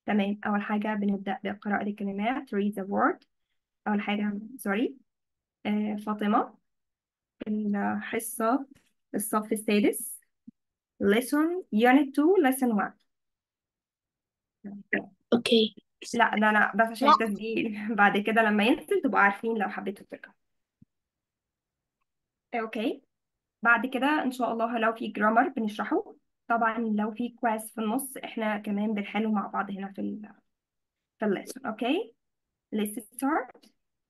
تمام أول حاجة بنبدأ بقراءة الكلمات read the word أول حاجة سوري آه فاطمة الحصة الصف السادس lesson unit 2 lesson 1 اوكي لا لا لا بس عشان التسجيل بعد كده لما ينزل تبقوا عارفين لو حبيتوا ترجعوا اوكي بعد كده ان شاء الله لو في جرامر بنشرحه طبعا لو في كواس في النص احنا كمان بنحله مع بعض هنا في ال في الليسون اوكي let's start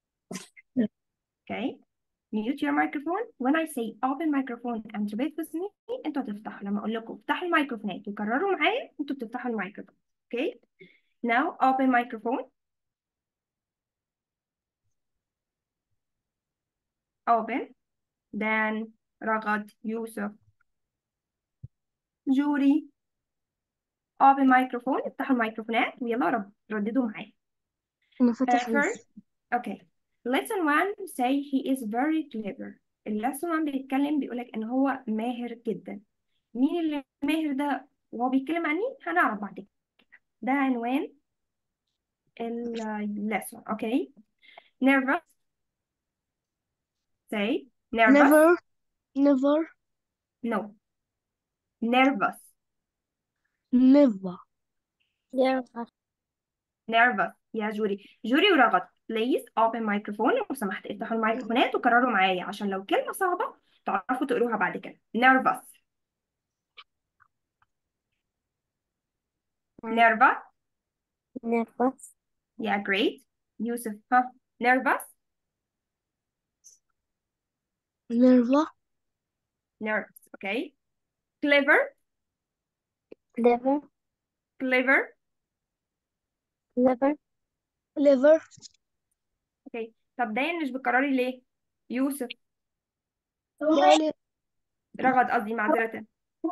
okay mute your microphone when I say open microphone and repeat with me انتوا هتفتحوا لما اقول لكم افتحوا الميكروفونات وكرروا معايا انتوا بتفتحوا الميكروفون okay now open microphone open then رغد يوسف جوري open microphone افتحوا الميكروفونات ويلا رب رددوا معايا انا Uh, فاتح first, okay. Lesson one say he is very clever. الليسون 1 بيتكلم بيقولك ان هو ماهر جدا. مين اللي ماهر ده وهو بيتكلم عن مين؟ هنعرف بعد كده. ده عنوان الليسون، اوكي؟ Nervous say nervous never never no nervous never nervous يا جوري جوري ورغد please open microphone لو سمحت افتحوا الميكروفونات وكرروا معايا عشان لو كلمة صعبة تعرفوا تقروها بعد كده nervous nervous nervous Yeah, great. Yusuf, huh? Nervous? never Nervous, okay. Clever? clever Clever? clever clever Okay. طب دايما مش بتكرري ليه؟ يوسف رغد قصدي معذرة.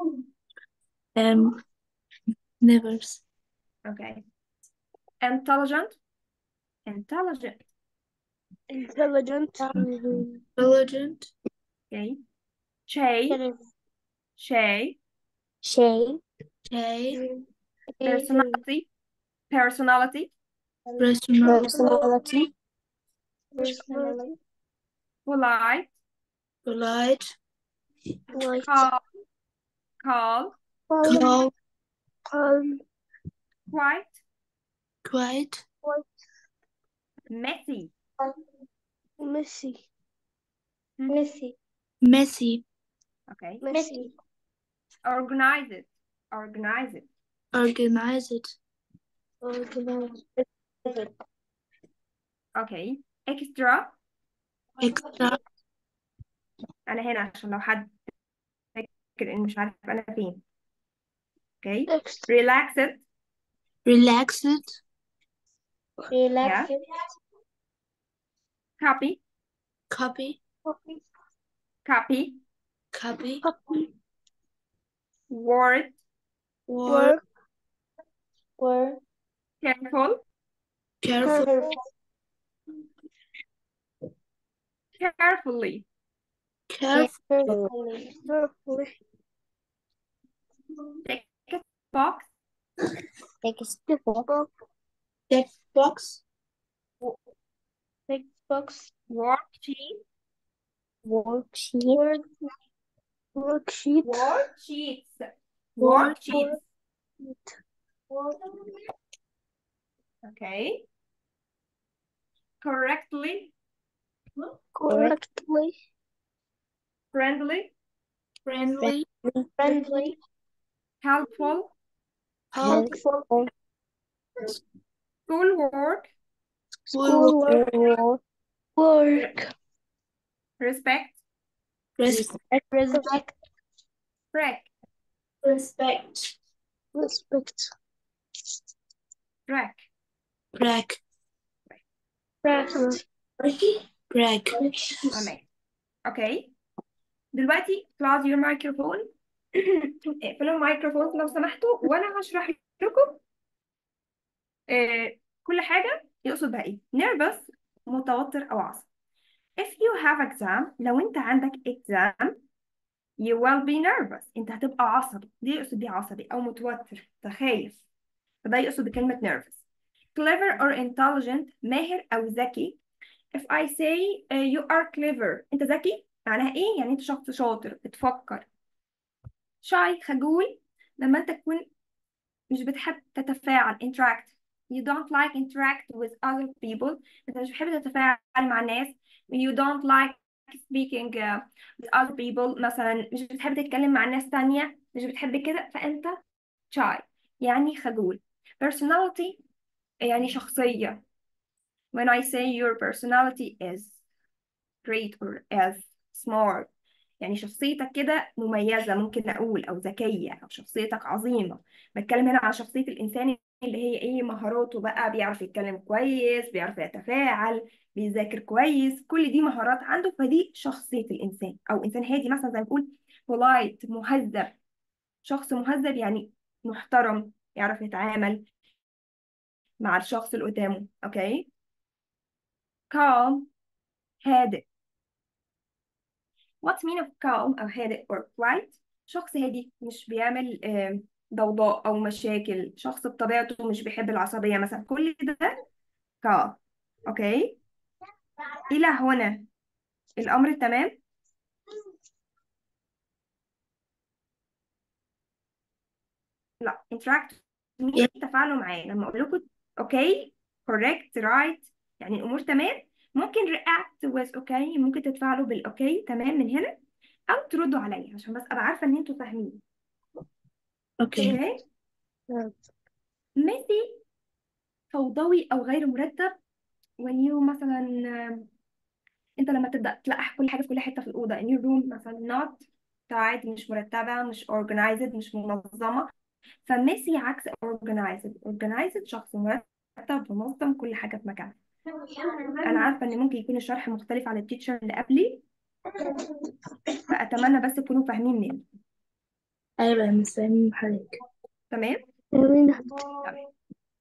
um never Okay. Intelligent? Intelligent. intelligent intelligent Okay. Shay? Shay? shay shay Personality? Personality? personality Polite? polite Calm? Calm? calm calm Quiet? quiet Messy? messy Hmm. messy messy Okay. messy Organized? Organized? organized organized Okay. Extra? extra أنا هنا عشان لو حد فاكر إن مش عارف أنا فين. Okay. extra Relaxed? relaxed Yeah. Copy? copy Copy? copy Word? word word Careful? careful Carefully? careful carefully Text box? text text box text box Worksheet? worksheet word worksheet Worksheets? Word- Worksheets? Okay. Correctly? correctly Friendly? friendly friendly Helpful? helpful Schoolwork? schoolwork work work Respect? respect respect Track? respect respect Track? brag trust brag تمام اوكي دلوقتي close your microphone اقفلوا الميكروفون لو سمحتوا وانا هشرح لكم آه كل حاجة يقصد بها ايه nervous متوتر او عصبي if you have exam لو انت عندك exam you will be nervous انت هتبقى عصبي دي يقصد بيه عصبي او متوتر تخايف فده يقصد بكلمة nervous clever or intelligent ماهر أو ذكي if I say uh, you are clever أنت ذكي معناها إيه؟ يعني أنت شخص شاطر بتفكر shy خجول لما أنت تكون مش بتحب تتفاعل interact you don't like interact with other people أنت مش بتحب تتفاعل مع الناس you don't like speaking uh, with other people مثلا مش بتحب تتكلم مع ناس تانية مش بتحب كده فأنت shy يعني خجول personality يعني شخصية when I say your personality is great or is smart يعني شخصيتك كده مميزة ممكن أقول أو ذكية أو شخصيتك عظيمة بتكلم هنا عن شخصية الإنسان اللي هي إيه مهاراته بقى بيعرف يتكلم كويس بيعرف يتفاعل بيذاكر كويس كل دي مهارات عنده فدي شخصية الإنسان أو إنسان هادي مثلا زي ما بنقول polite مهذب شخص مهذب يعني محترم يعرف يتعامل مع الشخص اللي قدامه أوكي calm هادئ What's mean of calm أو هادئ or quiet شخص هادي مش بيعمل آم، ضوضاء أو مشاكل شخص بطبيعته مش بيحب العصبية مثلا كل ده calm أوكي إلى هنا الأمر تمام لا interact مين تفاعلوا معاه لما أقول لكم أوكي correct right يعني الأمور تمام ممكن react with أوكي ممكن تتفاعلوا بالأوكي تمام من هنا أو تردوا عليا عشان بس أبقى عارفة إن أنتوا فاهمين اوكي أوكي ميسي فوضوي أو غير مرتب when you مثلا آم، انت لما تبدا تلقح كل حاجه في كل حته في الاوضه in your room مثلا not قاعد مش مرتبه مش organized مش منظمه فميسي عكس organized organized شخص مرتب منظم كل حاجه في مكانها انا عارفه ان ممكن يكون الشرح مختلف عن التيتشر اللي قبلي فاتمنى بس تكونوا فاهمين مني ايوه مش فاهمين حضرتك تمام تمام تمام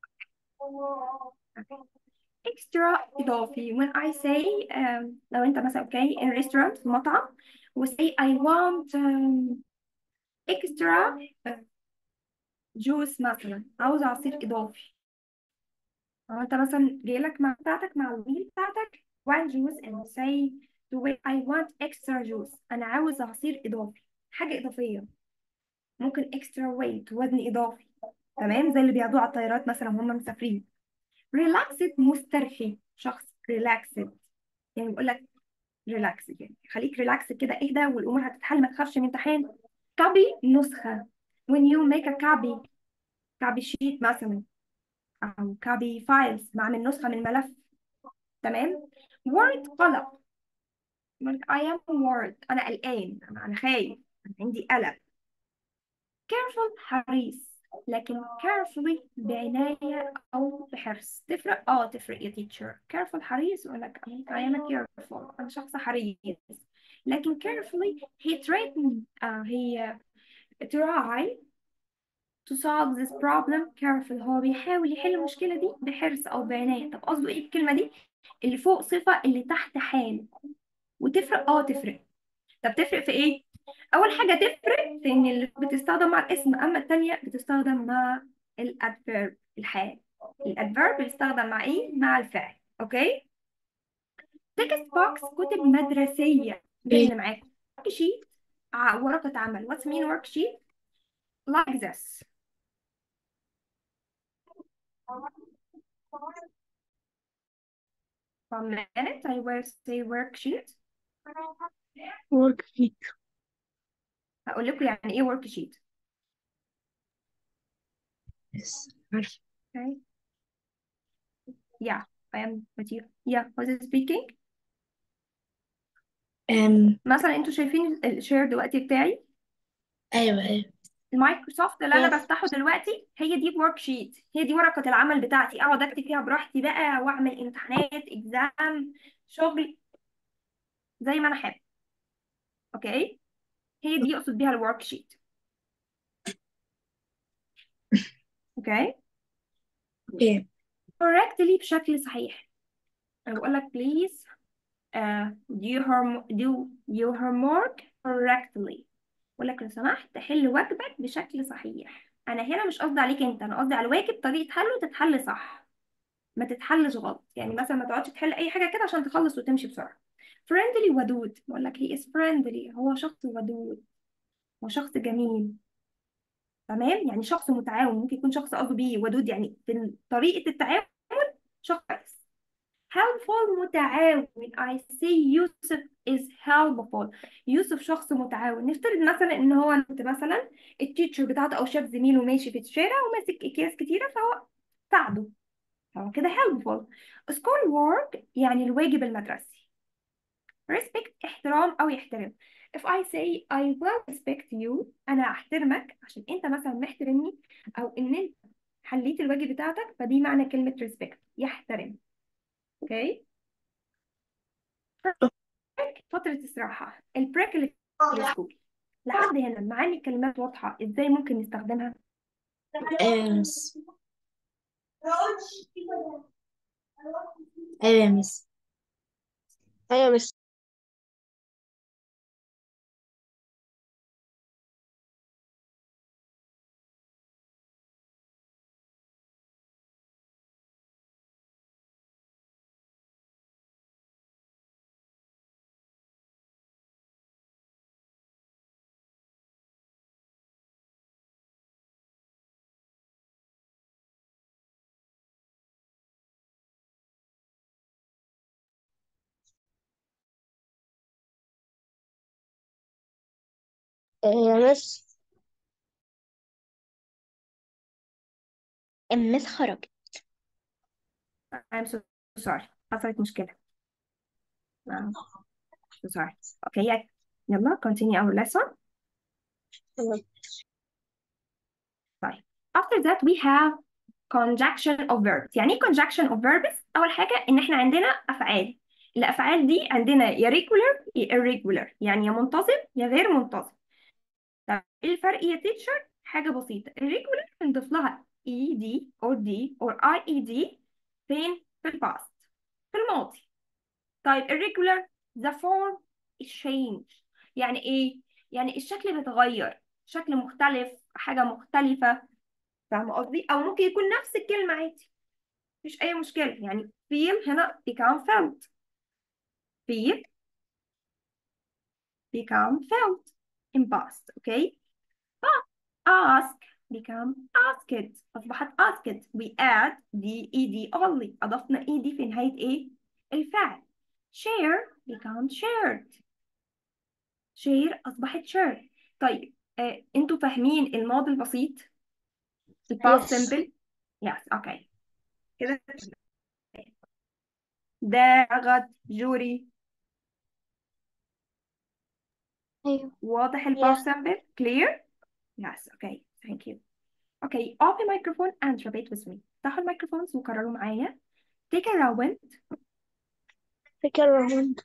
extra إضافي when I say um, لو أنت مثلا okay in restaurant في مطعم و say I want um, extra uh, juice مثلا عاوز عصير إضافي أو أنت مثلا جايلك مع بتاعتك مع الميل بتاعتك one juice and say to wait I want extra juice أنا عاوز عصير إضافي حاجة إضافية ممكن extra weight وزن إضافي تمام زي اللي بياخدوه على الطيارات مثلا وهم مسافرين relaxed مسترخي شخص relaxed يعني بيقول لك relaxed يعني خليك relaxed كده اهدى والامور هتتحل ما تخافش من امتحان copy نسخة when you make a copy copy sheet مثلا او copy files بعمل نسخة من ملف تمام word قلق يقول لك I am worried أنا قلقان أنا أنا خايف أنا عندي قلق careful حريص لكن carefully بعناية أو بحرص تفرق اه تفرق يا teacher careful حريص يقول لك I am a careful أنا شخص حريص لكن carefully he threatened آه هي try to solve this problem careful هو بيحاول يحل المشكلة دي بحرص أو بعناية طب قصده إيه الكلمة دي اللي فوق صفة اللي تحت حال وتفرق اه تفرق طب تفرق في ايه اول حاجه تفرق في ان اللي بتستخدم مع الاسم اما التانية بتستخدم مع الادفيرب الحال الادفيرب بيستخدم مع ايه مع الفعل اوكي تكست بوكس كتب مدرسيه زي اللي معاكم ورك شيت ورقه عمل what's mean work sheet like this one minute I will say worksheet work sheet هقول لكم يعني ايه work sheet yes عارفة okay yeah I am material yeah who's speaking um, مثلا انتوا شايفين الشير دلوقتي بتاعي ايوه ايوه المايكروسوفت اللي انا yes بفتحه دلوقتي هي دي ورك شيت هي دي ورقة العمل بتاعتي اقعد اكتب فيها براحتي بقى واعمل امتحانات اكزام شغل زي ما انا حابب اوكي هي دي اقصد بيها الورك شيت اوكي اوكي correctly بشكل صحيح انا بقول لك please uh, do your homework do your homework correctly بقول لك لو سمحت حل واجبك بشكل صحيح انا هنا مش قصدي عليك انت انا قصدي على الواجب طريقه حله تتحل صح ما تتحلش غلط يعني مثلا ما تقعدش تحل اي حاجه كده عشان تخلص وتمشي بسرعه friendly ودود بقول لك he is friendly هو شخص ودود هو شخص جميل تمام يعني شخص متعاون ممكن يكون شخص قصده بيه ودود يعني في طريقه التعامل شخص كويس helpful متعاون I say يوسف is helpful يوسف شخص متعاون نفترض مثلا ان هو انت مثلا التيتشر بتاعته او شاف زميله ماشي في الشارع وماسك اكياس كتيره فهو ساعده فهو كده helpful school work يعني الواجب المدرسي respect احترام او يحترم if I say I will respect you انا احترمك عشان انت مثلا محترمني او ان انت حليت الواجب بتاعتك فدي معنى كلمة respect يحترم اوكي break فترة استراحة البريك اللي في السكول لحد هنا معاني الكلمات واضحة ازاي ممكن نستخدمها أيوة يا مس أيوة يا مس أيوة مس يا مس المس خرجت I'm so sorry حصلت مشكلة I'm so sorry okay يلا continue our lesson طيب after that we have conjunction of verbs يعني ايه conjunction of verbs اول حاجه ان احنا عندنا افعال الافعال دي عندنا يا regular يا irregular يعني يا منتظم يا غير منتظم طب ايه الفرق يا teacher حاجه بسيطه irregular بنضيف لها ed or d or ied فين في الباست في الماضي طيب irregular the form is change يعني ايه يعني الشكل بيتغير شكل مختلف حاجه مختلفه فاهمة قصدي؟ أو ممكن يكون نفس الكلمة عادي مفيش أي مشكلة يعني feel هنا become felt feel become felt in past okay ask become asked أصبحت asked we add the ed only أضفنا ed في نهاية إيه؟ الفعل share become shared share أصبحت shared طيب آه، انتوا فاهمين الماضي البسيط الباست Yes. simple yes okay كده ده غد جوري أيوة واضح ال Yeah. past simple clear yes okay thank you okay open microphone and repeat with me افتحوا الميكروفونز وكرروا معايا take a round take a round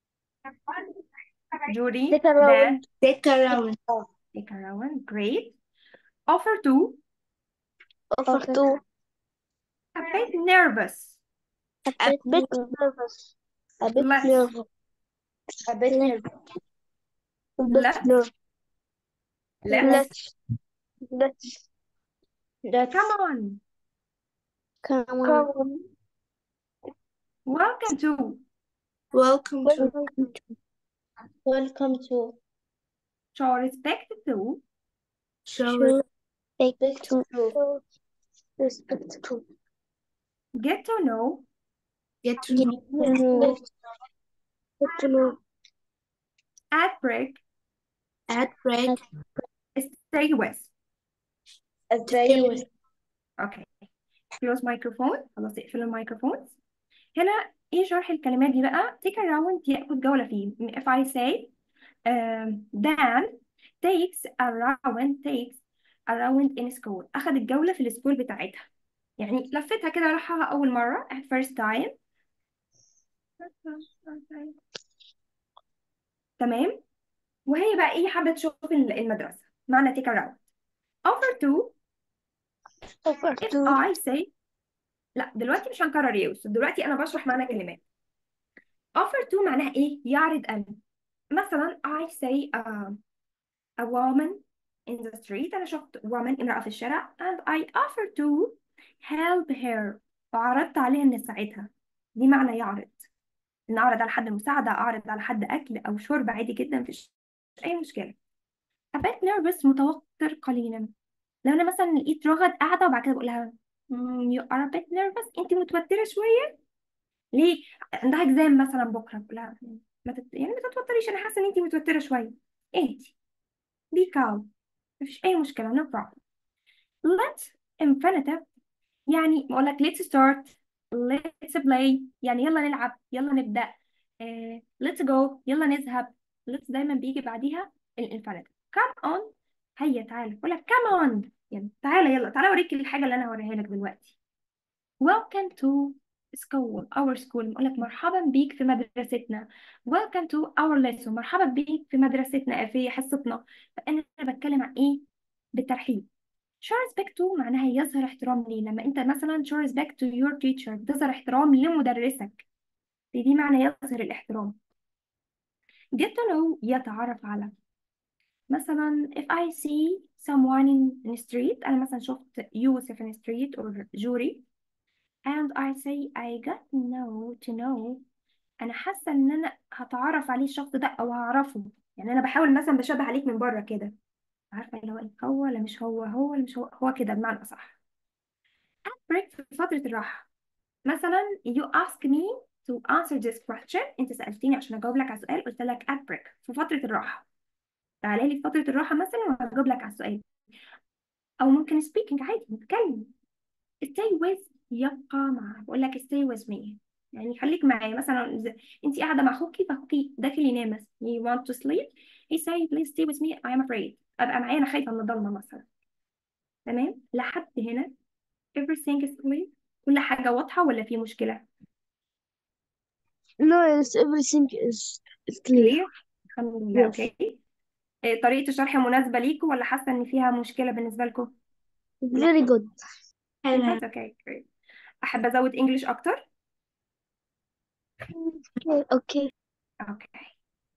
جوري take a ده round take a round take a round great offer to offer to a bit nervous a bit nervous a bit less nervous a bit nervous a bit less nervous less let's let's come on come on welcome to welcome to welcome to welcome to show respect to show respect to respect to get to know get to get know to know get to know at break at break stay with stay with اوكي close microphone خلاص اقفل الميكروفون هنا ايه شرح الكلمات دي بقى take a round ياخد جولة فيه if I say um, Dan takes a round takes a round in school اخد الجولة في السكول بتاعتها يعني لفتها كده راحها أول مرة at first time تمام وهي بقى ايه حابة تشوف المدرسة معنى take a round offer to offer if to I say لا دلوقتي مش هنكرر يا يوسف دلوقتي انا بشرح معنى كلمات offer to معناها ايه يعرض ان مثلا I say uh, a woman in the street أنا شفت woman امرأة في الشارع and I offered to help her وعرضت عليها إن أساعدها دي معنى يعرض إن أعرض على حد مساعدة أعرض على حد أكل أو شرب عادي جدا مفيش أي مشكلة a bit nervous متوتر قليلا لو أنا مثلا لقيت رغد قاعدة وبعد كده بقول لها "Mm, you are a bit nervous أنت متوترة شوية ليه عندها اكزام مثلا بكرة بقول لها ما تت... يعني ما تتوتريش أنا حاسة إن أنت متوترة شوية اهدي be calm مفيش أي مشكلة no problem let infinitive يعني بقول لك let's start let's play يعني يلا نلعب يلا نبدأ آه, let's go يلا نذهب let's دايما بيجي بعديها الانفينيتيف come on هيا تعالى بقول لك come on يعني تعالى يلا تعالى اوريك الحاجة اللي انا هوريها لك دلوقتي welcome to school our school بقول لك مرحبا بيك في مدرستنا welcome to our lesson مرحبا بيك في مدرستنا في حصتنا فانا بتكلم عن ايه بالترحيب show respect to معناها يظهر احترام ليه لما انت مثلا show respect to your teacher بتظهر احترام لمدرسك دي, دي معنى يظهر الاحترام get to know يتعرف على مثلا if I see someone in the street أنا مثلا شفت يوسف in the street or جوري and I say I got to know to know أنا حاسة إن أنا هتعرف عليه الشخص ده أو هعرفه يعني أنا بحاول مثلا بشبه عليك من بره كده عارفة اللي هو إيه؟ هو ولا مش هو هو ولا مش هو هو كده بمعنى أصح break في فترة الراحة مثلا you ask me to answer this question أنت سألتني عشان أجاوب لك على السؤال قلت لك at break في فترة الراحة تعالى لي في فترة الراحة مثلا وهجاوب لك على السؤال أو ممكن speaking عادي نتكلم stay with يبقى معك بقول لك stay with me يعني خليك معايا مثلا إذا انت قاعدة مع أخوكي فأخوكي داخل ينام مثلا he want to sleep he say please stay with me I am afraid أبقى معايا أنا خايفة من الضلمة مثلا تمام لحد هنا everything is clear كل حاجة واضحة ولا في مشكلة No, yes, everything is is clear. clear الحمد لله Yes. اوكي إيه، طريقة الشرح مناسبة ليكم ولا حاسة إن فيها مشكلة بالنسبة لكم؟ Very good. حلو اوكي great أحب أزود إنجليش أكتر؟ Okay, okay. Okay.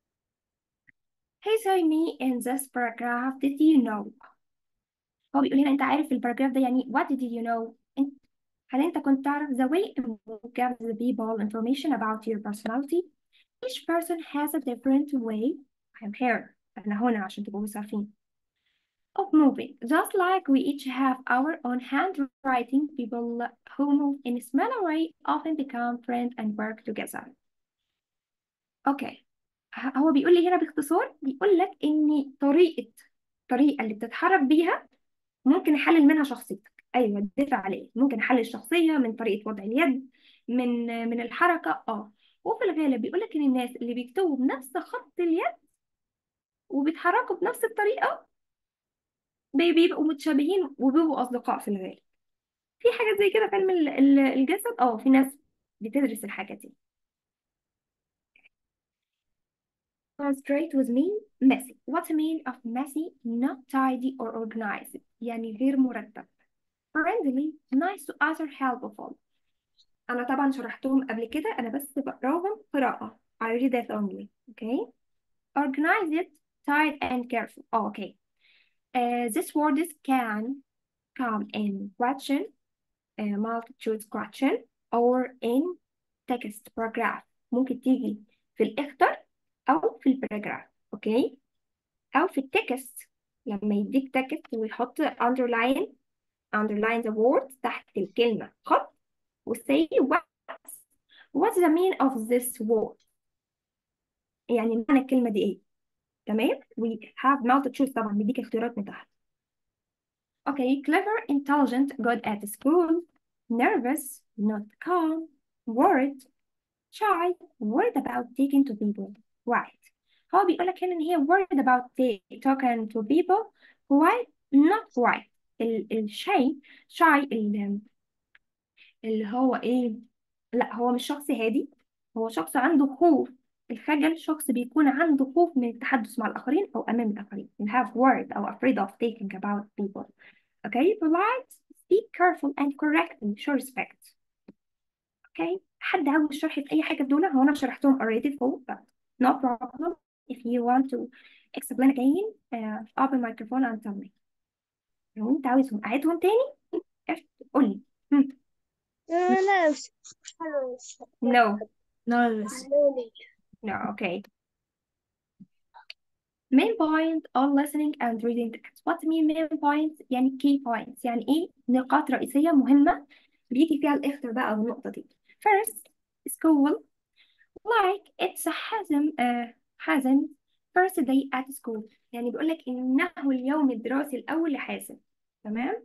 He saw me in this paragraph. Did you know? هو بيقول هنا أنت عارف الباراجراف ده يعني what did you know? أنت هل أنت كنت تعرف the way in which gives the people information about your personality? Each person has a different way. I'm here. أنا هنا عشان تبقوا عارفين. Of moving. Just like we each have our own handwriting, people who move in a similar way often become friends and work together. اوكي ه- هو بيقول لي هنا باختصار بيقول لك ان طريقه الطريقه اللي بتتحرك بيها ممكن احلل منها شخصيتك ايوه الدفع عليه ممكن احلل الشخصيه من طريقه وضع اليد من من الحركه اه وفي الغالب بيقول لك ان الناس اللي بيكتبوا بنفس خط اليد وبيتحركوا بنفس الطريقه بي- بيبقوا متشابهين وبيبقوا اصدقاء في الغالب في حاجات زي كده في علم ال- ال- الجسد اه في ناس بتدرس الحاجات دي Concentrate with me messy. What I mean of messy? Not tidy or organized. يعني غير مرتب. Friendly, nice to other helpful. أنا طبعا شرحتهم قبل كده أنا بس بقراهم قراءة. I read it only. Okay. Organized, tight and careful. Oh, okay. Uh, this word is can come in question, uh, multitude question or in text paragraph. ممكن تيجي في الاختر أو في الباراجراف. أوكي. أو في التكست لما يديك تكست ويحط underline underline the word تحت الكلمة خط وسي what's what's the meaning of this word يعني معنى الكلمة دي ايه تمام we have multitude طبعا بيديك اختيارات من تحت okay clever intelligent good at school nervous not calm worried shy worried about taking to people right هو بيقول لك هنا ان هي worried about ta- talking to people quiet not quiet ال الشيء shy ال- اللي هو ايه لا هو مش شخص هادي هو شخص عنده خوف الخجل شخص بيكون عنده خوف من التحدث مع الآخرين أو أمام الآخرين you have worried أو afraid of taking about people okay polite speak careful and correctly show respect okay حد عاوز شرح في أي حاجة في دول هو أنا شرحتهم already فوق but no problem if you want to explain again uh, open microphone and tell me لو انت عاوزهم اعيدهم تاني قول لي هم. لا no Nervous. no okay main point all listening and reading text what mean main points يعني key points يعني ايه نقاط رئيسية مهمة بيجي فيها الاختر بقى او النقطة دي first school like it's a حازم uh, حازم first day at school يعني بيقول لك إنه اليوم الدراسي الأول لحازم تمام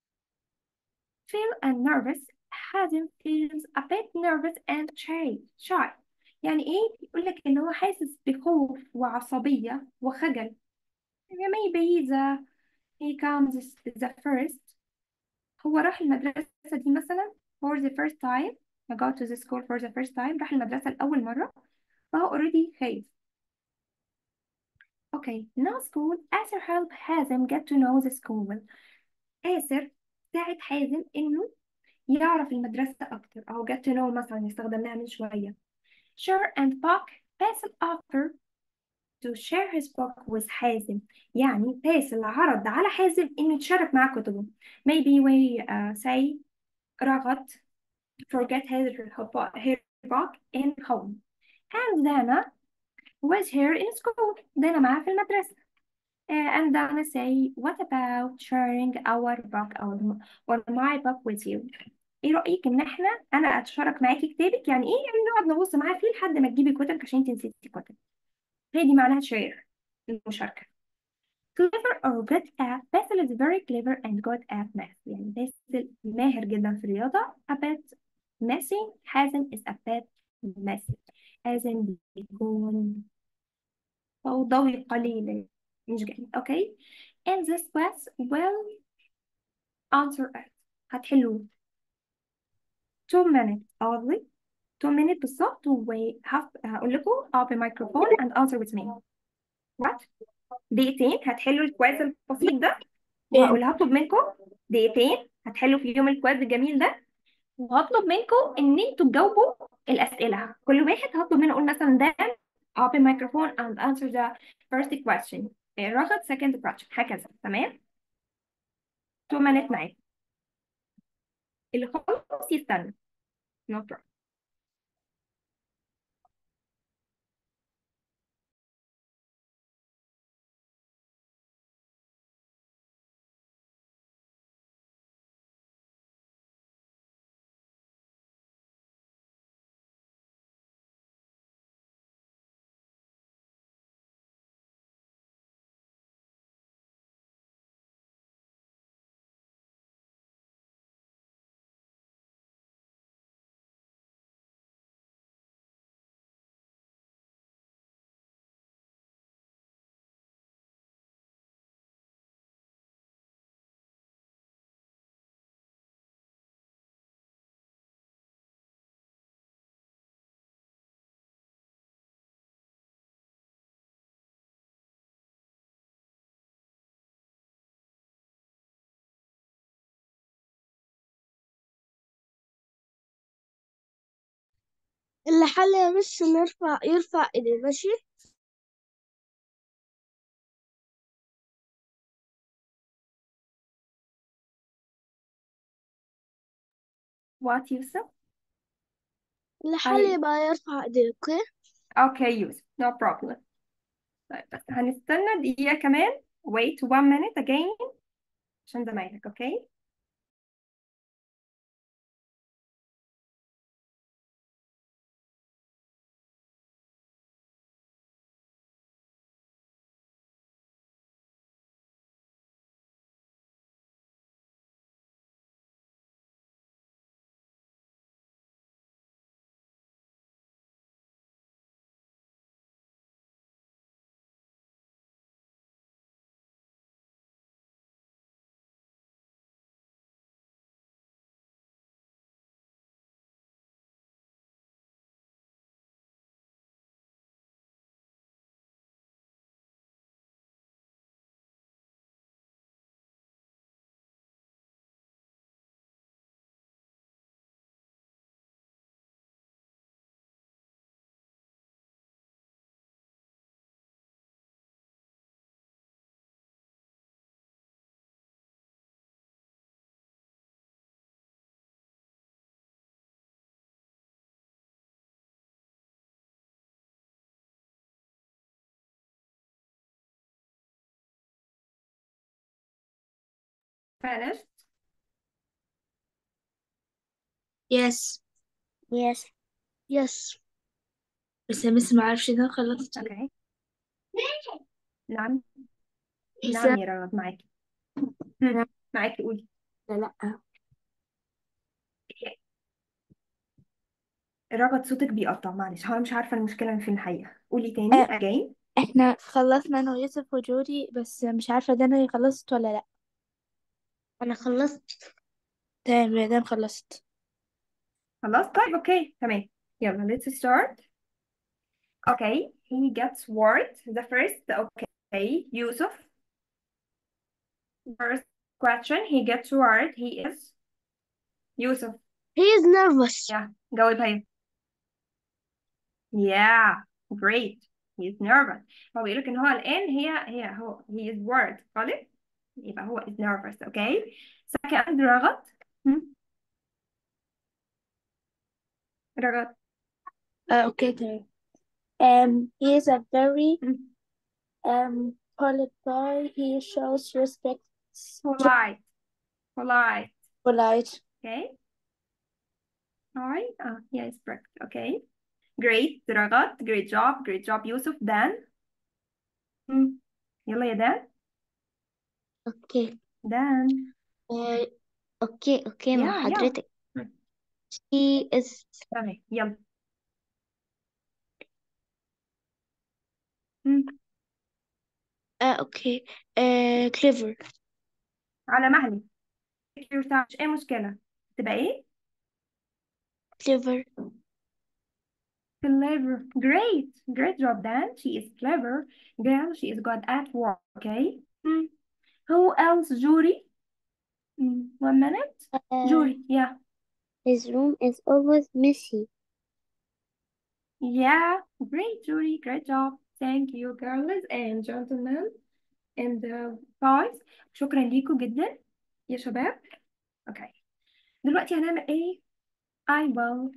feel and nervous حازم feels a bit nervous and shy shy يعني إيه يقول لك إن هو حاسس بخوف وعصبية وخجل maybe the he comes the first هو راح المدرسة دي مثلا for the first time I go to the school for the first time راح المدرسة لأول مرة فهو already خايف Okay, now school آسر help حازم get to know the school آسر ساعد حازم إنه يعرف المدرسة أكتر أو get to know مثلا استخدمناها من شوية share and book باسل offer to share his book with حازم يعني باسل عرض على حازم إنه يتشارك معاه كتبه maybe we uh, say رغد forget her, her book in home and Dana was here in school دانا معاه في المدرسة uh, and Dana say what about sharing our book or, or my book with you ايه رأيك ان احنا انا اتشارك معاكي كتابك يعني ايه يعني نقعد نبص معاه فيه لحد ما تجيبي كتبك عشان انت نسيتي كتب هي دي معناها share المشاركة clever or good at باسل is very clever and good at math يعني باسل ماهر جدا في الرياضة a bit messy حازم is a bit messy حازم بيكون فوضوي قليلا مش جميل اوكي and this class will answer it هتحلوه two minutes only two minutes بالظبط وهقول لكم open microphone and answer with me what دقيقتين هتحلوا الكواز البسيط ده وهقول هطلب منكم دقيقتين هتحلوا في يوم الكواز الجميل ده وهطلب منكم ان انتوا تجاوبوا الاسئله كل واحد هطلب منه اقول مثلا ده open microphone and answer the first question رغد second question هكذا تمام two minutes معاك اللي خلص يستنى no problem اللي حل يا مس نرفع يرفع ايديه ماشي what يوسف اللي حل طيب يبقى يرفع ايديه اوكي okay يوسف no problem طيب بس هنستنى دقيقة كمان wait one minute again عشان زمايلك اوكي finished Yes Yes. Yes. بس يا مس ما اعرفش ده خلصت okay نعم بس نعم يا رغد معاكي هم، معاكي قولي لا لا رغد صوتك بيقطع معلش هو أنا مش عارفة المشكلة من فين الحقيقة قولي تاني آه، again احنا خلصنا انا ويوسف وجودي بس مش عارفة دانا خلصت ولا لا أنا خلصت تمام يا دان خلصت خلاص طيب اوكي تمام يلا let's start okay he gets word the first okay Yusuf first question he gets word he is Yusuf He is nervous. yeah جاوبها ايه yeah great he's nervous هو بيقول لك ان هو الان هي هي هو he is worried غلط يبقى هو is nervous okay second رغد هم؟ رغد آه، اوكي تمام um, he is a very هم. um, polite boy he shows respect polite polite polite okay alright uh, yes correct okay great رغد great job great job يوسف دان هم. يلا يا دان أوكي دان آه، أوكي أوكي مع يا يا حضرتك هم. He is تمام يلا هم. آه أوكي آه clever على مهلي take your time مش اي مشكلة تبقى ايه clever clever great great job Dan she is clever girl she is good at work okay hmm. who else Jury Hmm, one minute uh, Jury yeah his room is always messy yeah great Jury great job thank you girls and gentlemen and uh, boys شكرا ليكم جدا يا شباب okay دلوقتي هنعمل ايه I will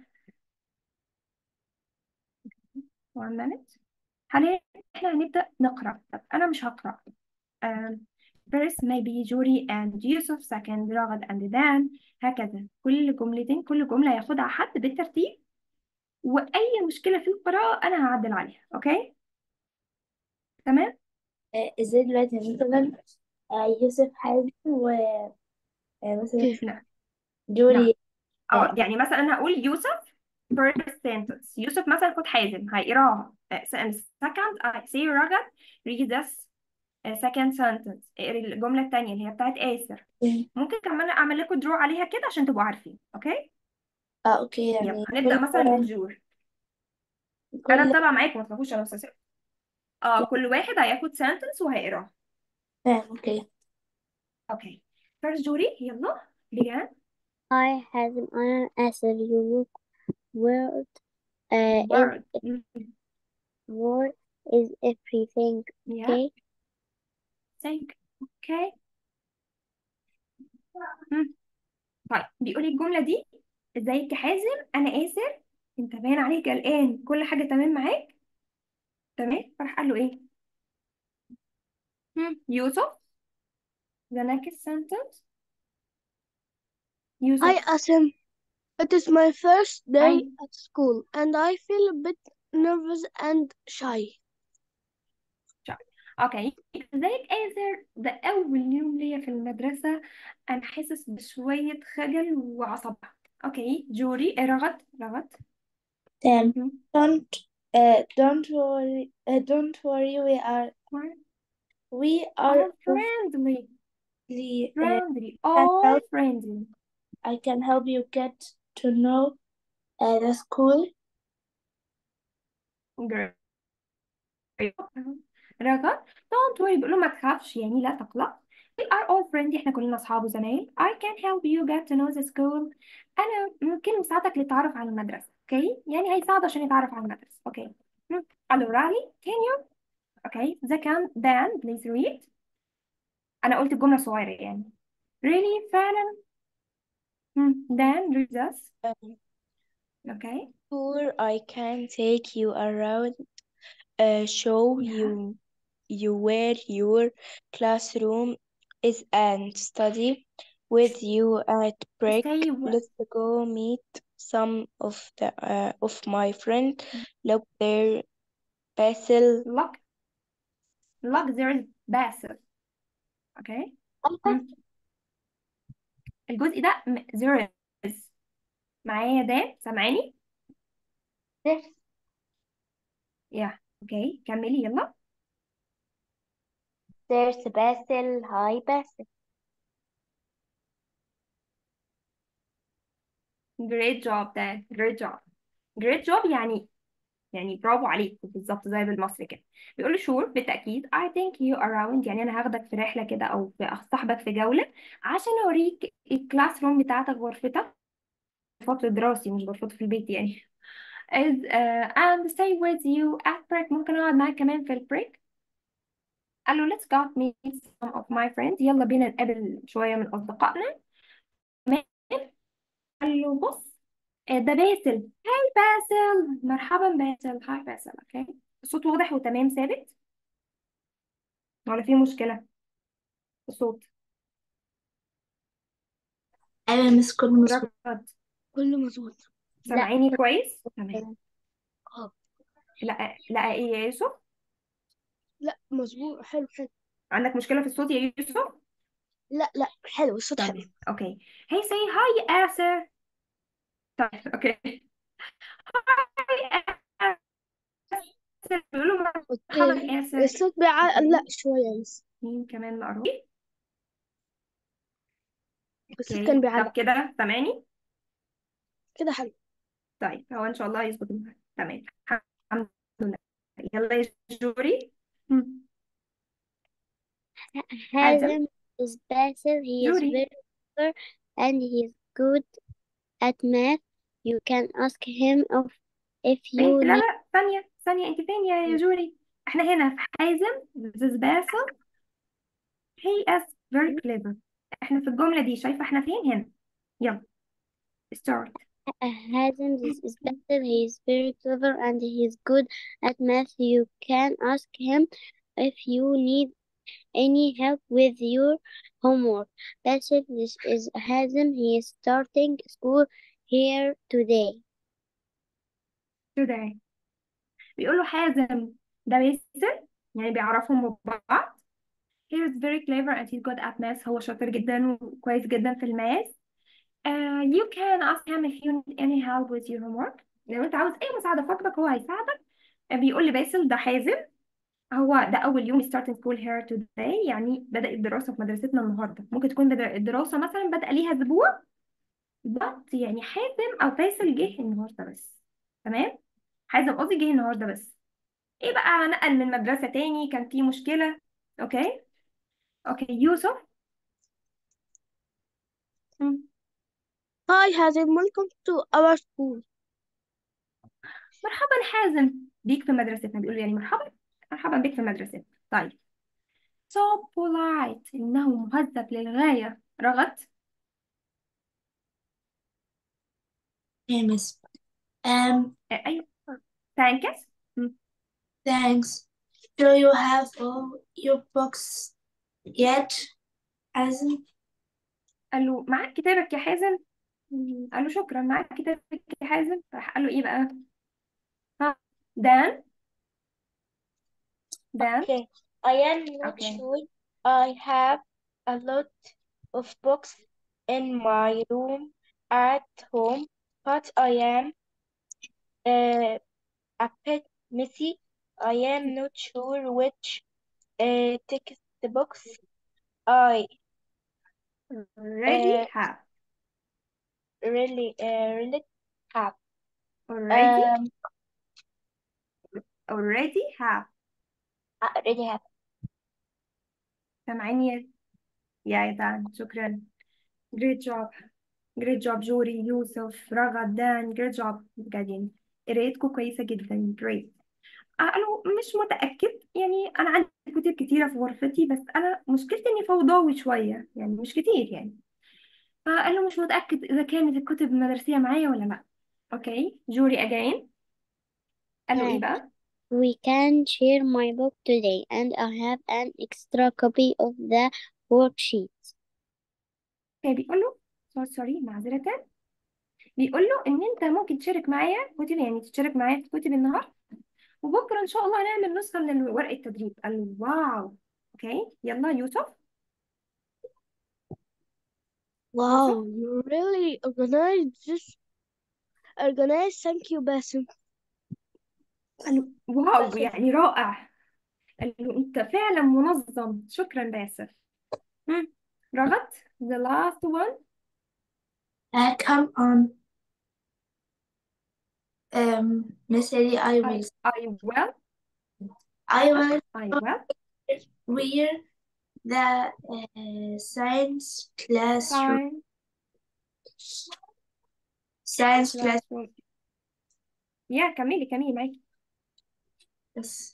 one minute حاليا احنا هنبدأ نقرأ طب أنا مش هقرأ um, first maybe جوري and يوسف second رغد and دان هكذا كل جملتين كل جملة ياخدها حد بالترتيب وأي مشكلة في القراءة أنا هعدل عليها أوكي تمام آه، ازاي دلوقتي مثلا آه، يوسف حازم ومثلا كيف نعم نعم جوري اه آه، يعني مثلا أنا هقول يوسف first sentence يوسف مثلا خد حازم هيقراها Uh, and second I say رغد read this uh, second sentence اقري الجملة التانية اللي هي بتاعت آسر ممكن كمان أعمل لكم درو عليها كده عشان تبقوا عارفين أوكي اه اوكي يلا يعني هنبدأ كل مثلا بالجور انا كل متابعه معاكم ما تخافوش انا استاذ اه كل واحد هياخد سنتنس وهيقراها تمام اوكي اوكي فيرست جوري يلا begin I have an iron answer you look word uh, is word word is everything yeah okay think okay مم. طيب بيقول الجمله دي ازيك يا حازم انا آسر انت باين عليك قلقان كل حاجه تمام معاك تمام فراح قال له ايه مم. يوسف the next sentence Hi يوسف Asim it is my first day أي at school and I feel a bit nervous and shy اوكي ازيك آسر ده اول يوم ليا في المدرسة انا حاسس بشوية خجل وعصبية اوكي جوري إيه رغد رغد تمام مم. don't uh, don't worry uh, don't worry we are we are all friendly hopefully uh, friendly can all help friendly I can help you get to know uh, the school great رغد don't worry بيقول له ما تخافش يعني لا تقلق we are all friendly احنا كلنا اصحاب وزمايل I can help you get to know the school انا ممكن مساعدك للتعرف على المدرسة اوكي يعني هيساعده عشان يتعرف على المدرسة اوكي مم. allora can you اوكي اذا كان Dan please read انا قلت الجملة صغيرة يعني really فعلا مم. Dan read this um, okay sure I can take you around uh, show yeah you you where your classroom is and study with you at break. stay with Let's go meet some of the uh, of my friend. Look there, Basil. look look there is Basil okay مم. الجزء ده م- there is معايا ده سامعاني Yes. يا اوكي كملي يلا There's Basil. Hi, Basil. great job ده great job great job يعني يعني برافو عليك بالظبط زي بالمصري كده بيقول له شور بالتأكيد I think you around يعني أنا هاخدك في رحلة كده أو في أصاحبك في جولة عشان أوريك الكلاس روم بتاعتك غرفتك فترة دراسي مش غرفتي في البيت يعني is uh, and stay with you at break ممكن أقعد معاك كمان في البريك قال له let's go meet some of my friends يلا بينا نقابل شوية من أصدقائنا تمام قال له بص آه، ده باسل هاي باسل مرحبا باسل هاي باسل اوكي الصوت واضح وتمام ثابت ولا في مشكلة في الصوت أيوة مس كله مظبوط ركض كله مظبوط لا سامعيني كويس تمام اه لا لا ايه يا يوسف لا مظبوط حلو حلو عندك مشكلة في الصوت يا يوسف لا لا حلو الصوت حلو تمام اوكي هي سي هاي آسر طيب اوكي هاي آسر بيقولوا مرحبا اوكي آسر الصوت بيعلق اوكي شوية بس مين كمان مقروب الصوت اوكي كان طب بيعلق كده سامعني كده حلو طيب هو ان شاء الله يظبط الموضوع. تمام الحمد لله يلا يا جوري مم. آدم Hazem is Basil. He is جوري very clever and he is good at math. You can ask him of if ايه you لا need لا ثانية ثانية انت فين يا يا جوري احنا هنا في حازم this is Basil he is very clever احنا في الجملة دي شايفة احنا فين هنا يلا start Hazem this is Basil. He is very clever and he is good at math. You can ask him if you need any help with your homework. Basil this is Hazem. He is starting school here today. today بيقول له حازم ده باسل يعني بيعرفهم ببعض he is very clever and he's good at math هو شاطر جدا وكويس جدا في الماث Uh, you can ask him if you need any help with your homework لو انت عاوز اي مساعدة في واجبك هو هيساعدك آه، بيقول لي باسل ده حازم هو ده أول يوم starting school here today يعني بدأ الدراسة في مدرستنا النهاردة ممكن تكون بدأ الدراسة مثلا بدأ ليها أسبوع but يعني حازم أو باسل جه النهاردة بس تمام حازم قصدي جه النهاردة بس ايه بقى نقل من مدرسة تاني كان في مشكلة اوكي اوكي يوسف مم. Hi Hazem welcome to our school مرحبا حازم بيك في مدرستنا بيقول يعني مرحبا مرحبا بك في مدرستنا طيب so polite إنه مهذب للغاية رغد Hey, Miss. Um, آه، أيوة thanks مم. thanks. Do you have all your books yet, Azim? قال له معاك كتابك يا حازم مم. قال له شكرا معاك كتابك يا حازم راح قال له ايه بقى ها دان دان Okay I am not اوكي sure I have a lot of books in my room at home but I am uh, a bit messy I am not sure which uh, textbooks I already uh, have really uh, really have already um already have I already have سامعيني يا يا دان شكرا great job great job جوري يوسف رغد دان great job بجد يعني قرايتكم كويسة جدا great قالوا مش متأكد يعني أنا عندي كتب كتيرة في غرفتي بس أنا مشكلتي إني فوضوي شوية يعني مش كتير يعني فقالوا مش متأكد إذا كانت الكتب المدرسية معايا ولا لأ أوكي جوري again قالوا إيه Can بقى we can share my book today and I have an extra copy of the worksheets. بيقول له سوري معذرة بيقول له ان انت ممكن تشارك معايا كتب يعني تشارك معايا في كتب النهارده وبكره ان شاء الله هنعمل نسخه من ورق التدريب قال له واو اوكي يلا يوسف Wow, يوسف you really organized this. Organized. Thank you, Basim. قال له واو باسل يعني رائع قال له انت فعلا منظم شكرا باسف هم، رغد the last one Uh, come on, um, Miss Ellie, I I will. I will I will I will wear the uh, science classroom. sign Science class. classroom يا كملي كملي معاكي Yes.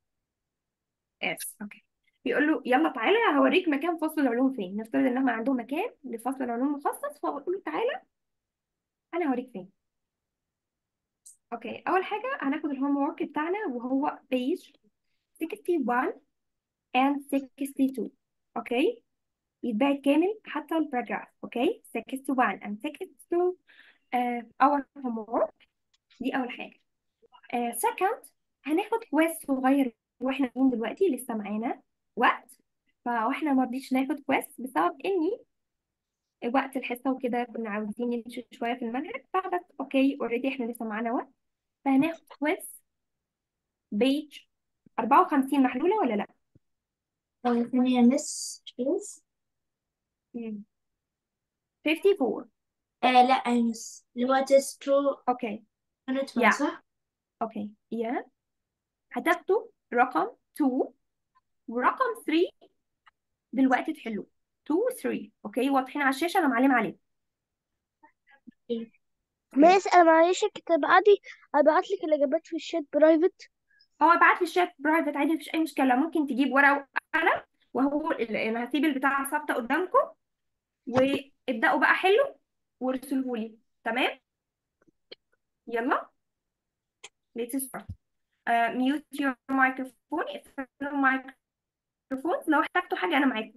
اس اوكي بيقول له يلا تعالى هوريك مكان فصل العلوم فين نفترض ان هم عندهم مكان لفصل العلوم مخصص فبقول له تعالى انا هوريك فين اوكي اول حاجه هناخد الهوم ورك بتاعنا وهو page 61 and 62 اوكي يتباع كامل حتى الباراجراف اوكي 61 and 62 uh, our homework دي اول حاجه uh, second هناخد كويز صغير واحنا قاعدين دلوقتي لسه معانا وقت فاحنا ما رضيتش ناخد كويز بسبب اني وقت الحصه وكده كنا عاوزين نمشي شويه في المنهج فبس اوكي اوريدي احنا لسه معانا وقت فهناخد كويز بيج 54 محلوله ولا لا Uh, ثانية miss please. مم. 54 Uh, لا I miss. اللي هو test two اوكي unit one يا صح؟ اوكي يا هتاخدوا رقم 2 ورقم 3 دلوقتي تحلوه 2 و 3 اوكي واضحين على الشاشه انا معلم عليهم اوكي ميس انا معلش كنت ابعتي ابعت لك الاجابات في الشات برايفت هو ابعت لي الشات برايفت عادي مفيش اي مشكله ممكن تجيب ورقه وقلم وهو ال- انا هسيب البتاع ثابته قدامكم وابداوا بقى حلوا وارسلوه لي تمام يلا let's start uh, mute your microphone اقفلوا الميكروفون لو احتجتوا حاجه انا معاكم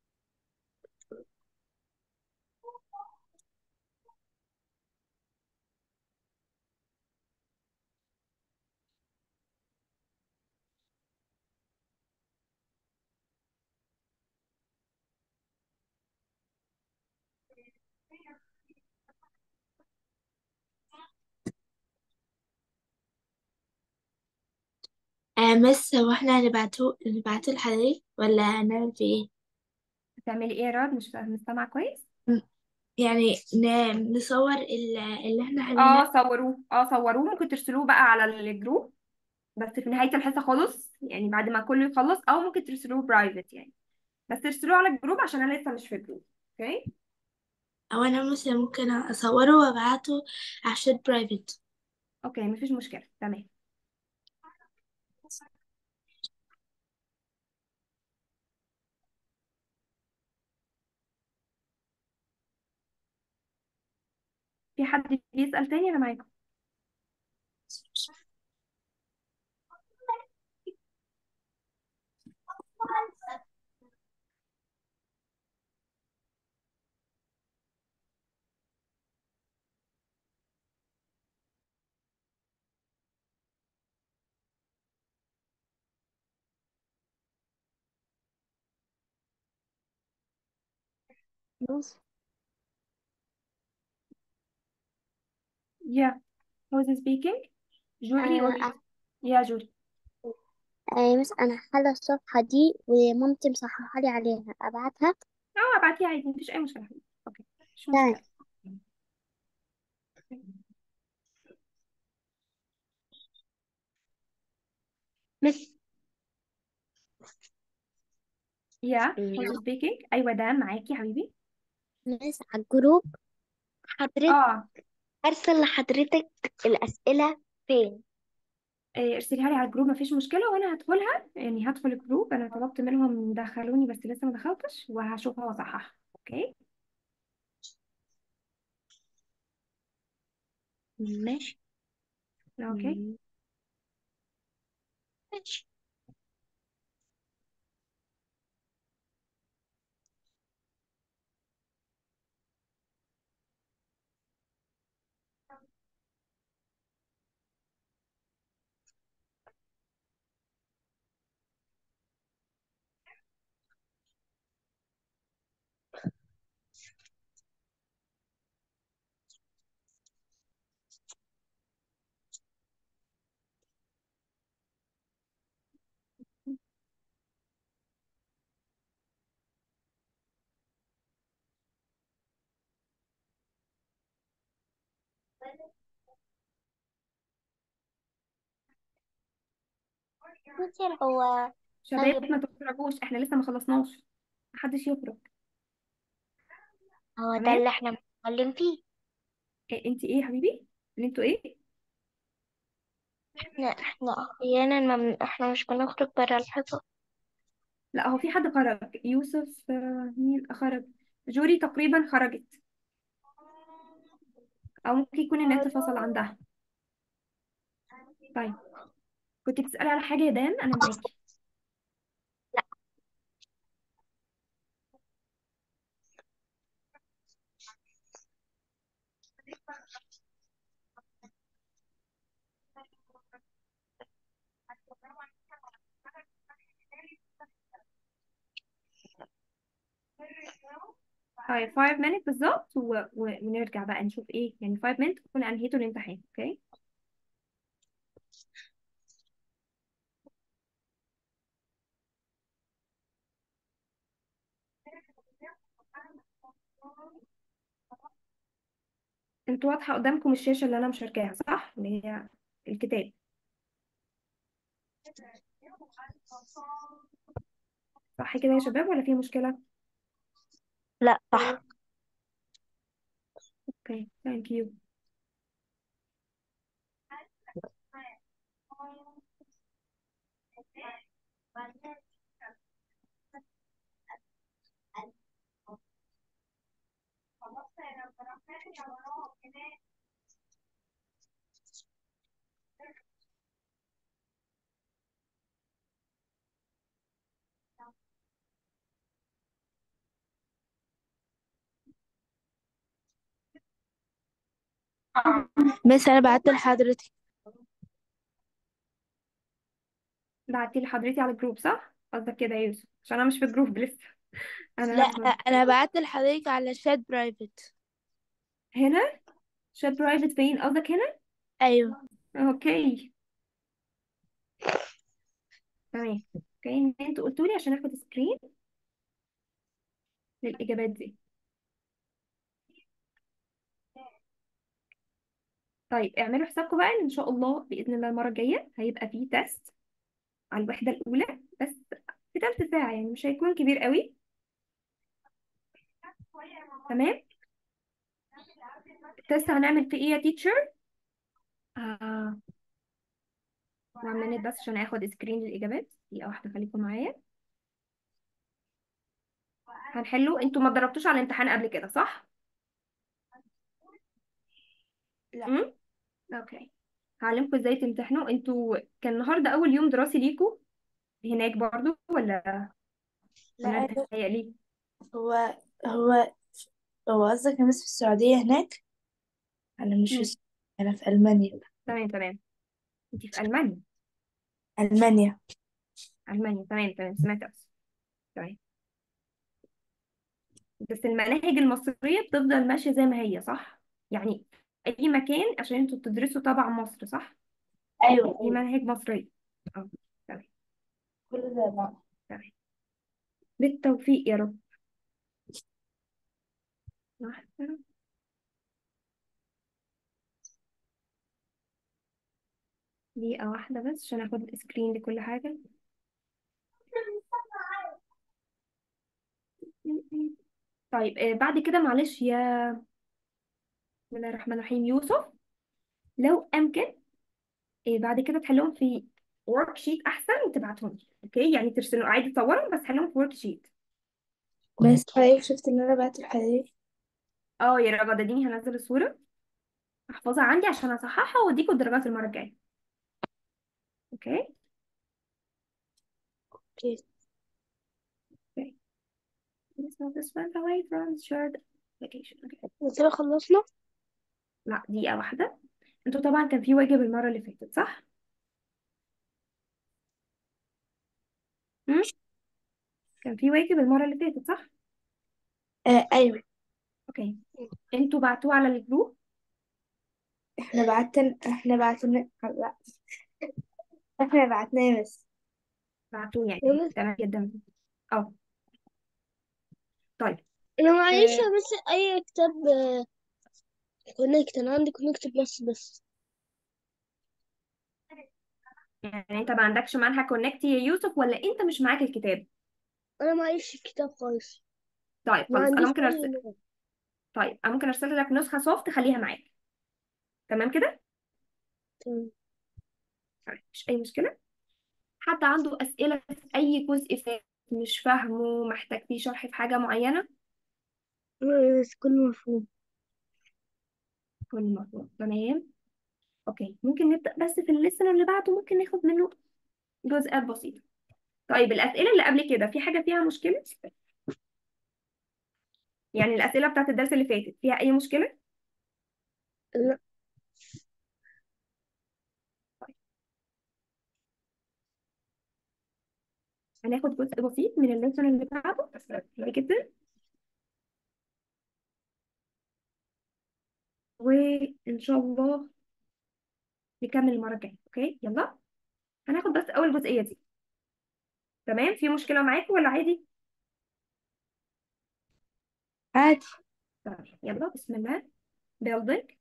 uh, miss هو احنا هنبعته نبعته لحضرتك ولا هنعمل فيه ايه؟ هتعملي ايه يا راد مش مش سامعه كويس م- يعني ن- نصور ال- اللي احنا حليناه اه صوروه اه صوروه ممكن ترسلوه بقى على الجروب بس في نهايه الحصه خالص يعني بعد ما كله يخلص او ممكن ترسلوه برايفت يعني بس ترسلوه على الجروب عشان انا لسه مش في الجروب اوكي او انا مثلا ممكن اصوره وابعته على الشات برايفت اوكي مفيش مشكله تمام في حد بيسأل تاني انا معاكم ميس yeah who's speaking جولي or آه يا جولي آه مس أنا حالة الصفحة دي ومامتي مصححة لي عليها أبعتها اه ابعتيها عادي مفيش اي مشكله اوكي مش تمام مشكله مس yeah who's speaking ايوه ده معاكي يا حبيبي مس على الجروب حضرتك اه أرسل لحضرتك الأسئلة فين؟ إيه، ارسليها لي على الجروب مفيش مشكله وانا هدخلها يعني هدخل الجروب انا طلبت منهم يدخلوني بس لسه ما دخلتش وهشوفها واصححها اوكي ماشي اوكي ماشي تيتر هو شباب ما تخرجوش احنا لسه ما خلصناش محدش يخرج هو ده تمام اللي احنا بنتكلم فيه إيه انت ايه يا حبيبي اللي انتوا ايه احنا احنا احيانا ما من... احنا مش بنخرج برا الحصص لا هو في حد خرج يوسف آه، مين خرج جوري تقريبا خرجت او ممكن يكون النت فصل عندها طيب كنت بتسألي على حاجة يا دان انا معاكي طيب 5 minutes بالظبط و... و... ونرجع بقى نشوف ايه يعني 5 minutes تكون انهيتوا الامتحان اوكي انتوا واضحة قدامكم الشاشة اللي انا مشاركاها صح اللي هي الكتاب صح كده يا شباب ولا في مشكلة لا صح اوكي ثانك يو بس انا بعت لحضرتك بعتي لحضرتي على الجروب صح قصدك كده يا يوسف عشان انا مش في الجروب لسه انا لا هدخل انا بعت لحضرتك على شات برايفت هنا شات برايفت فين قصدك هنا ايوه اوكي تمام اوكي انتوا قلتوا لي عشان اخد سكرين للاجابات دي طيب اعملوا حسابكم بقى ان شاء الله باذن الله المره الجايه هيبقى فيه تيست على الوحده الاولى بس في تلت ساعه يعني مش هيكون كبير قوي تمام التيست هنعمل فيه ايه يا تيتشر آه. one minute بس عشان اخد سكرين للاجابات دقيقه واحده خليكم معايا هنحله انتوا ما اتدربتوش على الامتحان قبل كده صح لا امم اوكي هعلمكم ازاي تمتحنوا انتوا كان النهارده اول يوم دراسي ليكوا هناك برضو ولا لا انا أنا- بتهيألي هو هو هو قصدك أنا بس في السعودية هناك أنا مش في مم. السعودية أنا في ألمانيا تمام تمام انت في المانيا ألمانيا المانيا تمام تمام سمعت بس تمام بس المناهج المصريه بتفضل ماشيه زي ما هي صح يعني اي مكان عشان انتوا بتدرسوا تبع مصر صح أيوة دي أيوة مناهج مصريه اه تمام كل ده بعض تمام بالتوفيق يا رب واحدة. دقيقة واحدة بس عشان اخد السكرين لكل حاجة طيب آه، بعد كده معلش يا بسم الله الرحمن الرحيم يوسف لو أمكن آه، بعد كده تحلهم في ورك شيت أحسن وتبعتهم لي أوكي يعني ترسلوا عادي تصورهم بس حلهم في ورك شيت بس حضرتك شفت اللي أنا بعته لحضرتك اه يا رغد اديني هنزل الصورة احفظها عندي عشان اصححها واديكوا الدرجات المرة الجاية اوكي أوكي اوكي Let's move this one away from shared application. Okay. كده خلصنا لا دقيقة واحدة انتوا طبعا كان في واجب المرة اللي فاتت صح؟ مم؟ كان في واجب المرة اللي فاتت صح؟ آه أيوة اوكي انتوا بعتوه على الجروب إحنا بعتن إحنا بعتن لا إحنا بعتناه بس بعتوه يعني يلا. تمام جدا اه طيب انا معلش آه، بس اي كتاب آه، كونكت انا عندي كونكت بلس بس يعني انت ما عندكش منهج كونكت يا يوسف ولا انت مش معاك الكتاب انا معيش الكتاب خالص طيب ما خلاص انا عنديش ممكن اي ارسل نوع طيب انا ممكن ارسل لك نسخة سوفت خليها معاك تمام كده تمام. طيب مش اي مشكلة حد عنده اسئلة في اي جزء فات مش فاهمه محتاج فيه شرح في حاجة معينة بس كله مفهوم كل مفهوم تمام اوكي ممكن نبدأ بس في الليسن اللي بعده ممكن ناخد منه جزئيات بسيطة طيب الأسئلة اللي قبل كده في حاجة فيها مشكلة يعني الأسئلة بتاعت الدرس اللي فاتت فيها أي مشكلة لا هناخد جزء بسيط من الليسن اللي بعده بعد كده وإن شاء الله نكمل المرة الجاية أوكي يلا هناخد بس أول جزئية دي تمام في مشكلة معاكم ولا عادي عادي طيب يلا بسم الله building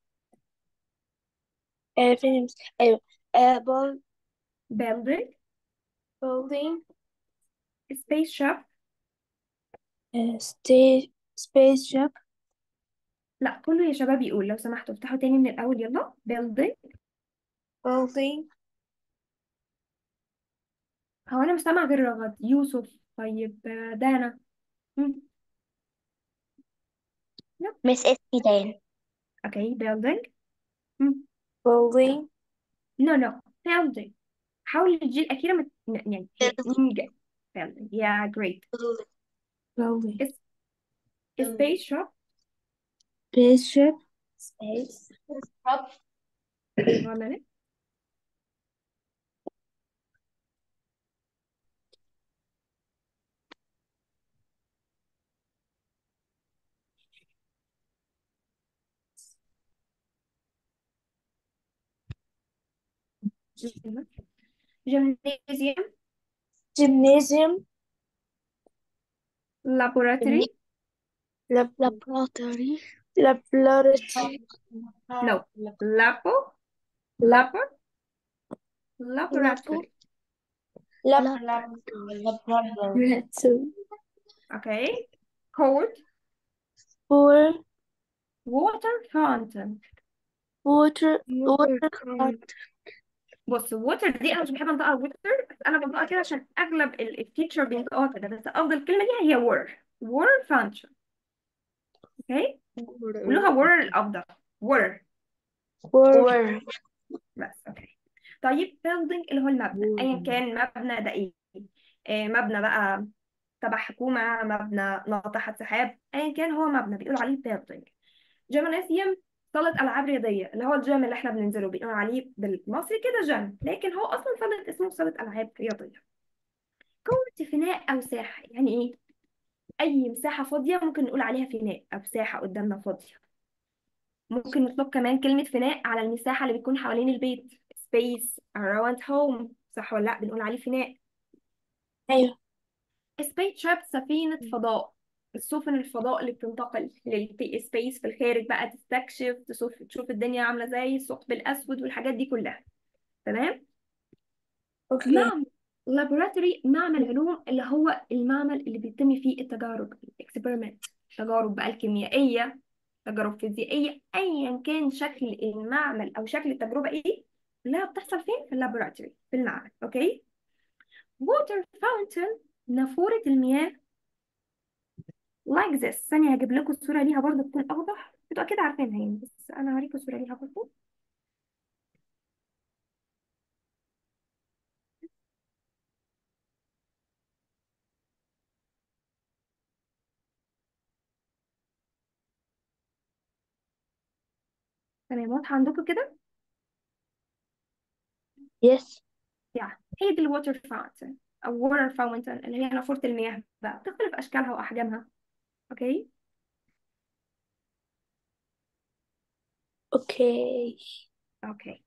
آه فين المس... أيوة آه بول building building space ship آه stay space ship لا كله يا شباب يقول لو سمحتوا افتحوا تاني من الأول يلا building building هو أنا مش سامعة غير رغد يوسف طيب آه، دانا مم. لا مس اسمي دان اوكي building مم. building no no building حاول الجي الأخيرة مت... م- يعني هي إنج building yeah great building Is space ship spaceship space one minute gymnasium gymnasium laboratory lab laboratory laboratory no labo labo laboratory lab laboratory okay court for water fountain water water water count بص water دي انا مش بحب انطقها water بس انا بنطقها كده عشان اغلب التيتشر بينطقوها كده بس افضل كلمه ليها هي water water fountain اوكي قولوها water الافضل water for بس اوكي طيب building اللي هو المبنى ايا كان مبنى ده ايه آه، مبنى بقى تبع حكومة مبنى ناطحة سحاب ايا كان هو مبنى بيقولوا عليه building جيمنازيوم صالة ألعاب رياضية اللي هو الجيم اللي احنا بننزله بيقولوا عليه بالمصري كده جيم لكن هو أصلا صالة اسمه صالة ألعاب رياضية كورت فناء أو ساحة يعني ايه أي مساحة فاضية ممكن نقول عليها فناء أو ساحة قدامنا فاضية ممكن نطلق كمان كلمة فناء على المساحة اللي بتكون حوالين البيت space around home صح ولا لأ بنقول عليه فناء أيوة سبيس شيب سفينة فضاء السفن الفضاء اللي بتنتقل للسبيس في الخارج بقى تستكشف تشوف تشوف الدنيا عاملة ازاي الثقب الأسود والحاجات دي كلها تمام أوكي معمل لابوراتوري معمل علوم اللي هو المعمل اللي بيتم فيه التجارب الاكسبيرمنت تجارب بقى الكيميائية تجارب فيزيائية أيا كان شكل المعمل أو شكل التجربة إيه كلها بتحصل فين في اللابوراتوري في المعمل أوكي water fountain نافورة المياه like this ثانية هجيب لكم الصورة ليها برضه تكون أوضح انتوا أكيد عارفينها يعني بس أنا هوريكم الصورة ليها برضه تمام واضحة عندكم كده yes يعني هي دي الووتر فاونتن أو water fountain اللي هي نافورة المياه بقى بتختلف أشكالها وأحجامها أوكي أوكي أوكي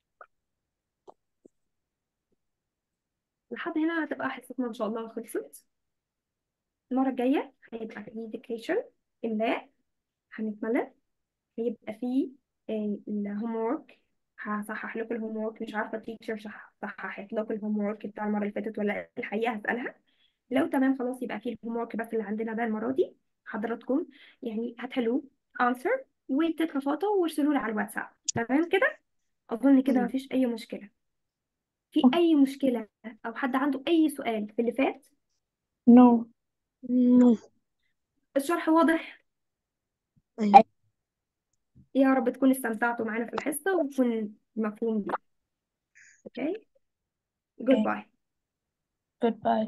لحد هنا هتبقى حصتنا إن شاء الله خلصت المرة الجاية هيبقى في dictation إملاء هنتملى هيبقى في الهوم وورك هصحح لكم الهوم وورك مش عارفه التيتشر صححت لكم الهوم وورك بتاع المره اللي فاتت ولا الحقيقه هسالها لو تمام خلاص يبقى في الهوم وورك بس اللي عندنا ده المره دي حضراتكم يعني هتحلوه answer وتترا فوتو وارسلوا لي على الواتساب تمام كده اظن كده مفيش اي مشكله في اي مشكله او حد عنده اي سؤال في اللي فات نو نو الشرح واضح أيوة. يا رب تكونوا استمتعتوا معانا في الحصه ويكون مفهوم دي اوكي جود باي goodbye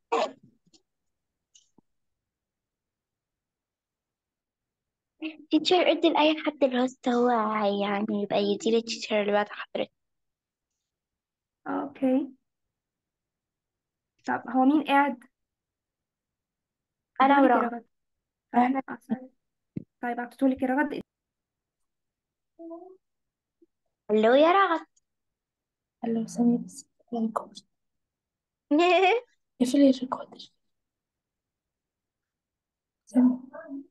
تيتشر ادي لأي حد الهوست هو يعني يبقى يدير التيتشر اللي بعد حضرتك اوكي طب هو مين قاعد أنا ادولي وراها كده غد احنا طيب طيب عطيتولي كده غد الو يا رغد هلو ثانية بس الريكورد اقفلي الريكورد ثانية